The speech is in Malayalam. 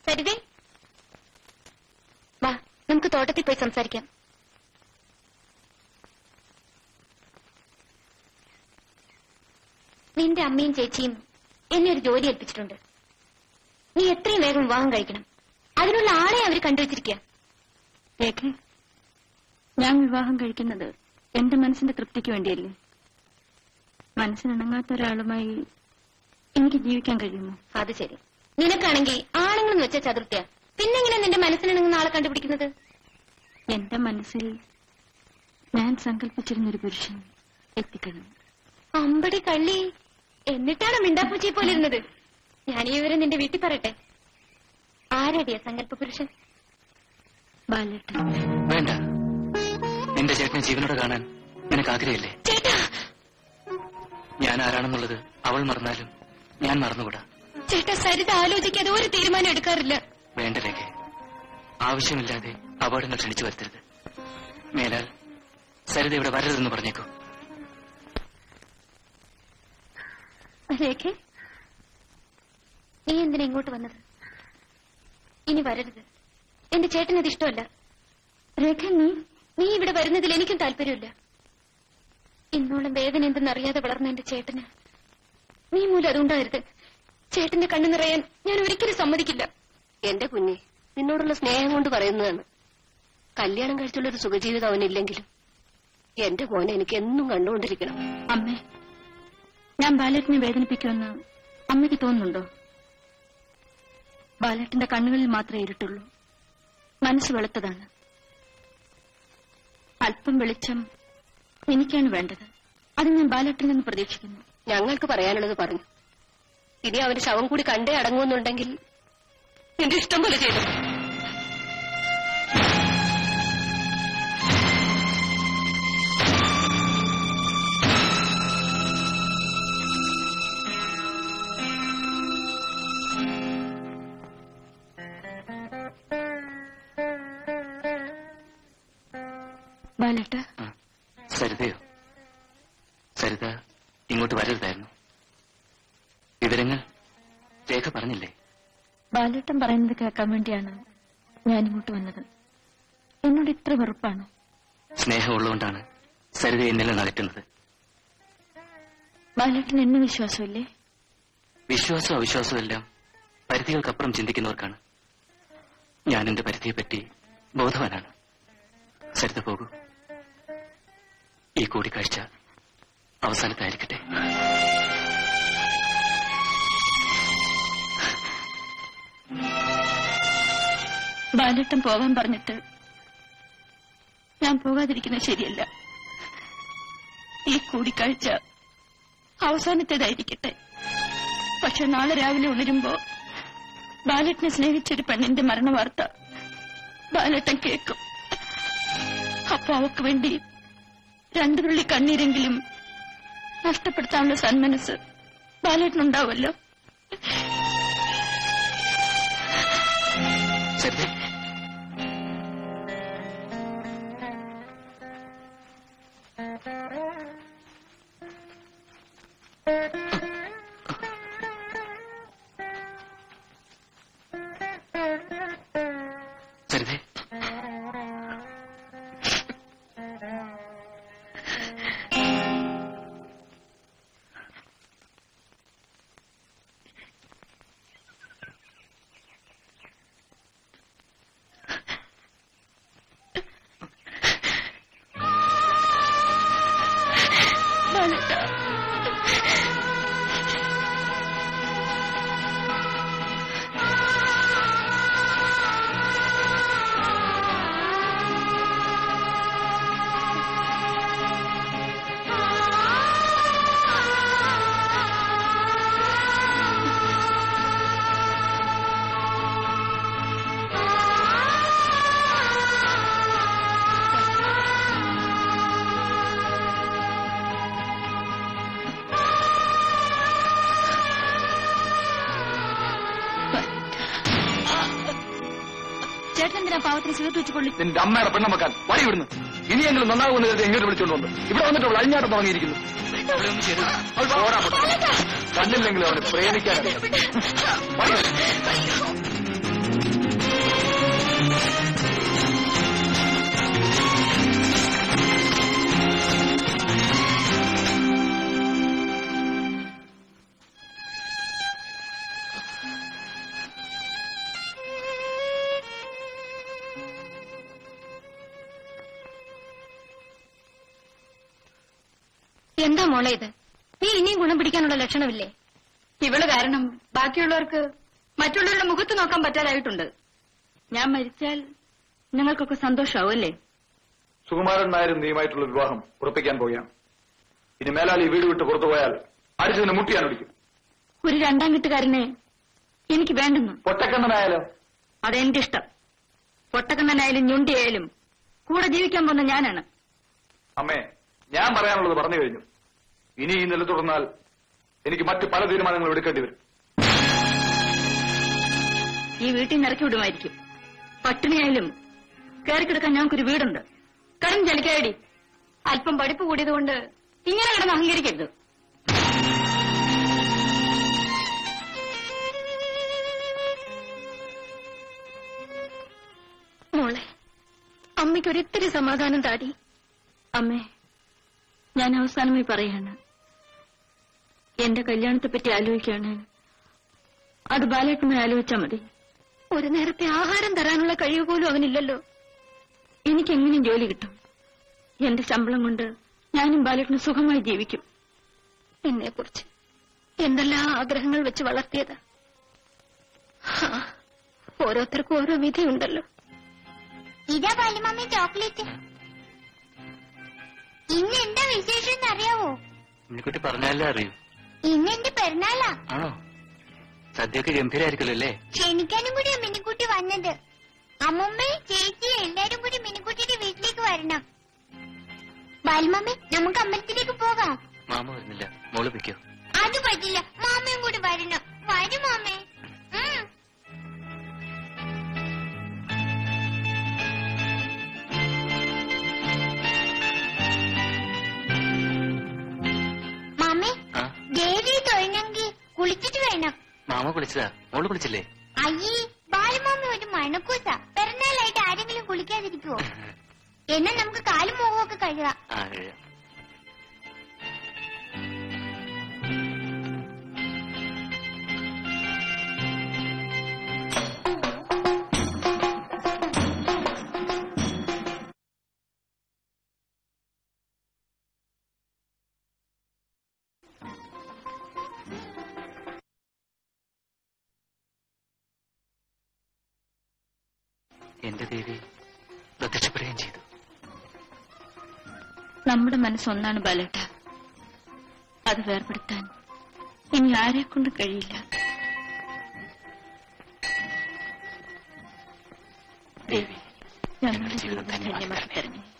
സരിതേ വാ നമുക്ക് തോട്ടത്തിൽ പോയി സംസാരിക്കാം നിന്റെ അമ്മയും ചേച്ചിയും എന്നെ ഒരു ജോലി ഏൽപ്പിച്ചിട്ടുണ്ട് നീ എത്രയും വേഗം വിവാഹം കഴിക്കണം അതിനുള്ള ആളെ അവർ കണ്ടുവച്ചിരിക്കുക രേഖ ഞാൻ വിവാഹം കഴിക്കുന്നത് എന്റെ മനസ്സിന്റെ തൃപ്തിക്ക് വേണ്ടിയല്ലേ മനസ്സിനിണങ്ങാത്ത ഒരാളുമായി എനിക്ക് ജീവിക്കാൻ കഴിയുമോ അത് ശരി നിനക്കാണെങ്കിൽ ആണുങ്ങളെന്ന് വെച്ച ചതുർത്ഥ്യ പിന്നെങ്ങനെ നിന്റെ മനസ്സിനിണങ്ങുന്ന ആളെ കണ്ടുപിടിക്കുന്നത് എന്റെ മനസ്സിൽ ഞാൻ സങ്കല്പിച്ചിരുന്നൊരു പുരുഷൻ എത്തിക്കണം അമ്പടി കള്ളി എന്നിട്ടാണ് മിണ്ടാപ്പൂച്ചിയെ പോലെ ഇരുന്നത് ഞാൻ ഈ വിവരം നിന്റെ വീട്ടിൽ പറയട്ടെ ആരടിയ സങ്കല്പ പുരുഷൻ ബാലേട്ടൻ വേണ്ട നിന്റെ ചേട്ടനെ ജീവനോടെ കാണാൻ നിനക്ക് ആഗ്രഹമില്ലേ ചേട്ടാ ഞാൻ ആരാണെന്നുള്ളത് അവൾ മറന്നാലും ഞാൻ മറന്നുകൂടാ ചേട്ടാ സരിത ആലോചിക്കാതെ ഒരു തീരുമാനം എടുക്കാറില്ല വേണ്ട രേഖ ആവശ്യമില്ലാതെ അപകടങ്ങൾ ക്ഷണിച്ചു വരുത്തരുത് മേലാൽ സരിത ഇവിടെ വരരുതെന്ന് പറഞ്ഞേക്കൂ രേഖ നീ എന്തിനാ ഇങ്ങോട്ട് വന്നത് ഇനി വരരുത് എന്റെ ചേട്ടനത് ഇഷ്ടമല്ല രേഖ നീ നീ ഇവിടെ വരുന്നതിൽ എനിക്കും താല്പര്യമില്ല ഇന്നോളം വേദന എന്തെന്നറിയാതെ വളർന്ന എന്റെ ചേട്ടന് നീ മൂലം അതുണ്ടാകരുത് ചേട്ടന്റെ കണ്ണു നിറയാൻ ഞാൻ ഒരിക്കലും സമ്മതിക്കില്ല എന്റെ കുഞ്ഞെ നിന്നോടുള്ള സ്നേഹം കൊണ്ട് പറയുന്നതാണ് കല്യാണം കഴിച്ചുള്ള ഒരു സുഖജീവിതം അവനില്ലെങ്കിലും എന്റെ മോനെ എനിക്ക് എന്നും കണ്ടുകൊണ്ടിരിക്കണം അമ്മേ ഞാൻ ബാലേട്ടനെ വേദനിപ്പിക്കുമെന്ന് അമ്മയ്ക്ക് തോന്നുന്നുണ്ടോ ബാലേട്ടന്റെ കണ്ണുകളിൽ മാത്രമേ ഇരുട്ടുള്ളൂ മനസ്സ് വെളുത്തതാണ് അല്പം വെളിച്ചം എനിക്കാണ് വേണ്ടത് അത് ഞാൻ ബാലേട്ടനിൽ നിന്ന് പ്രതീക്ഷിക്കുന്നു ഞങ്ങൾക്ക് പറയാനുള്ളത് പറഞ്ഞു ഇനി അവന്റെ ശവം കൂടി കണ്ടേ അടങ്ങുമെന്നുണ്ടെങ്കിൽ നിന്റെ ഇഷ്ടം പോലെ ചെയ്തു ബാലേട്ട ആ, സരിതയോ സരിത ഇങ്ങോട്ട് വരരുതായിരുന്നു വിവരങ്ങൾ രേഖ പറഞ്ഞില്ലേ ബാലേട്ടൻ പറയുന്നത് കേൾക്കാൻ വേണ്ടിയാണ് ഞാൻ ഇങ്ങോട്ട് വന്നത് എന്നോട് ഇത്ര വെറുപ്പാണോ സ്നേഹമുള്ളതുകൊണ്ടാണ് സരിത എന്നിൽ നിന്ന് അകറ്റുന്നത് ബാലേട്ടൻ എന്നെ വിശ്വാസമില്ലേ വിശ്വാസവും അവിശ്വാസവും എല്ലാം പരിധികൾക്കപ്പുറം ചിന്തിക്കുന്നവർക്കാണ് ഞാൻ എന്റെ പരിധിയെപ്പറ്റി ബോധവാനാണ് സരിത പോകൂ ഈ കൂടിക്കാഴ്ച അവസാനത്തായിരിക്കട്ടെ ബാലേട്ടൻ പോകാൻ പറഞ്ഞിട്ട് ഞാൻ പോകാതിരിക്കുന്നത് ശരിയല്ല ഈ കൂടിക്കാഴ്ച അവസാനത്തേതായിരിക്കട്ടെ പക്ഷെ നാളെ രാവിലെ ഉണരുമ്പോ ബാലേട്ടനെ സ്നേഹിച്ചൊരു പെണ്ണിന്റെ മരണവാർത്ത ബാലേട്ടൻ കേൾക്കും അപ്പൊ അവക്ക് വേണ്ടി രണ്ടു തുള്ളി കണ്ണീരെങ്കിലും നഷ്ടപ്പെടുത്താനുള്ള സന്മനസ് ബാലേട്ടനുണ്ടാവുമല്ലോ സരിത സരിതേ ബാലേട്ട ചേട്ടൻ എന്തിനാ പാവത്തിന് സിഗരറ്റ് വെച്ച് കൊള്ളി നിന്റെ അമ്മയുടെ പെണ്ണമക്കാൻ വഴി വിടുന്നു ഇനിയെങ്കിലും നന്നാകുമെന്ന് കരുതി ഇങ്ങോട്ട് വിളിച്ചുകൊണ്ട് വന്നു ഇവിടെ വന്നിട്ടുള്ള അഴിഞ്ഞാട്ടം തുടങ്ങിയിരിക്കുന്നു അവളെ ഒന്ന് ചെയ്തു അവൾ പോരാ പൊട്ടൻ. കണ്ടില്ലെങ്കിലും അവന് പ്രേമിക്കാൻ എന്താ മോളെ ഇത് നീ ഇനിയും ഗുണം പിടിക്കാനുള്ള ലക്ഷണമില്ലേ ഇവള് കാരണം ബാക്കിയുള്ളവർക്ക് മറ്റുള്ളവരുടെ മുഖത്ത് നോക്കാൻ പറ്റാതായിട്ടുണ്ട് ഞാൻ മരിച്ചാൽ നിങ്ങൾക്കൊക്കെ സന്തോഷാവും അല്ലേ സുകുമാരൻ നായരും നീയുമായിട്ടുള്ള വിവാഹം ഉറപ്പിക്കാൻ പോവുകയാണ് ഇനി മേലാൽ ഈ വീട് വിട്ട് പുറത്തു പോയാൽ അടിച്ചതിന് മുട്ടിയാൻ ഒടിക്കും ഒരു രണ്ടാം കെട്ടുകാരനെ എനിക്ക് വേണ്ടെന്ന് പൊട്ടക്കണ്ണനായാലോ അതെന്റെ ഇഷ്ടം പൊട്ടക്കണ്ണനായാലും ഞുണ്ടിയായാലും കൂടെ ജീവിക്കാൻ പോകുന്ന ഞാനാണ് അമ്മേ ഞാൻ പറയാനുള്ളത് പറഞ്ഞു കഴിഞ്ഞു ഇനി ഈ നില തുടർന്നാൽ എനിക്ക് മറ്റു പല തീരുമാനങ്ങളും എടുക്കേണ്ടി വരും ഈ വീട്ടിൽ നിന്ന് ഇറക്കി വിടുമായിരിക്കും പട്ടിണിയായാലും കയറി കിടക്കാൻ ഞങ്ങൾക്കൊരു വീടുണ്ട് കടം ചലിക്കായടി അല്പം പഠിപ്പ് കൂടിയതുകൊണ്ട് ഇങ്ങനെ കിടന്ന് അഹങ്കരിക്കരുത് മോളെ അമ്മയ്ക്ക് ഒരിത്തിരി സമാധാനം താടി അമ്മേ ഞാൻ അവസാനമായി പറയാണ് എന്റെ കല്യാണത്തെ പറ്റി ആലോചിക്കുകയാണ് അത് ബാലേട്ടനെ ആലോചിച്ചാ മതി ഒരു നേരത്തെ ആഹാരം തരാനുള്ള കഴിവ് പോലും അവനില്ലല്ലോ എനിക്ക് എങ്ങനെയും ജോലി കിട്ടും എന്റെ ശമ്പളം കൊണ്ട് ഞാനും ബാലേട്ടന് സുഖമായി ജീവിക്കും എന്നെ കുറിച്ച് എന്തെല്ലാം ആഗ്രഹങ്ങൾ വെച്ച് വളർത്തിയതാ ഹാ, ഓരോരുത്തർക്കും ഓരോ വിധിയുണ്ടല്ലോ ഇതാ പാലുമമ്മി ചോക്ലേറ്റ് ഇന്ന് എന്താ വിശേഷം എന്നറിയാവോ ഉണ്ണിക്കുട്ടി പറഞ്ഞാലേ അറിയൂ ഇന്ന് എന്റെ പിറന്നാളാ ആണോ സദ്യയൊക്കെ ഗംഭീരായിരിക്കുമല്ലോ അല്ലേ ക്ഷണിക്കാനും കൂടിയാ മിനിക്കുട്ടി വന്നത് അമ്മുമ്മയും ചേച്ചി എല്ലാരും കൂടി മിനിക്കുട്ടിയുടെ വീട്ടിലേക്ക് വരണം ബാലുമമ്മി നമുക്ക് അമ്പലത്തിലേക്ക് പോകാം മാമ വരുന്നില്ല മോള് വയ്ക്കോ അത് പറ്റില്ല മാമയും കൂടി വരണം വരും മാമേ ഉം. മാമേ ആ ദേവി തൊഴണമെങ്കിൽ കുളിച്ചിട്ട് വേണം മാമ കുളിച്ചതാ മോള് കുളിച്ചില്ലേ അയ്യേ ബാലുമാമി ഒരു മണക്കൂസ പിറന്നാളായിട്ട് ആരെങ്കിലും കുളിക്കാതിരിക്കുവോ എന്നാ നമുക്ക് കാലും മുഖവും ഒക്കെ കഴുകാം ആ കഴിയാം എന്റെ ദേവി പ്രത്യക്ഷപ്പെടുകയും ചെയ്തു നമ്മുടെ മനസ്സൊന്നാണ് ബാലേട്ട അത് വേർപെടുത്താൻ ഇനി ആരെ കൊണ്ട് കഴിയില്ല ദേവി ഞങ്ങളുടെ ജീവിതം ധന്യമാക്കി തരണേ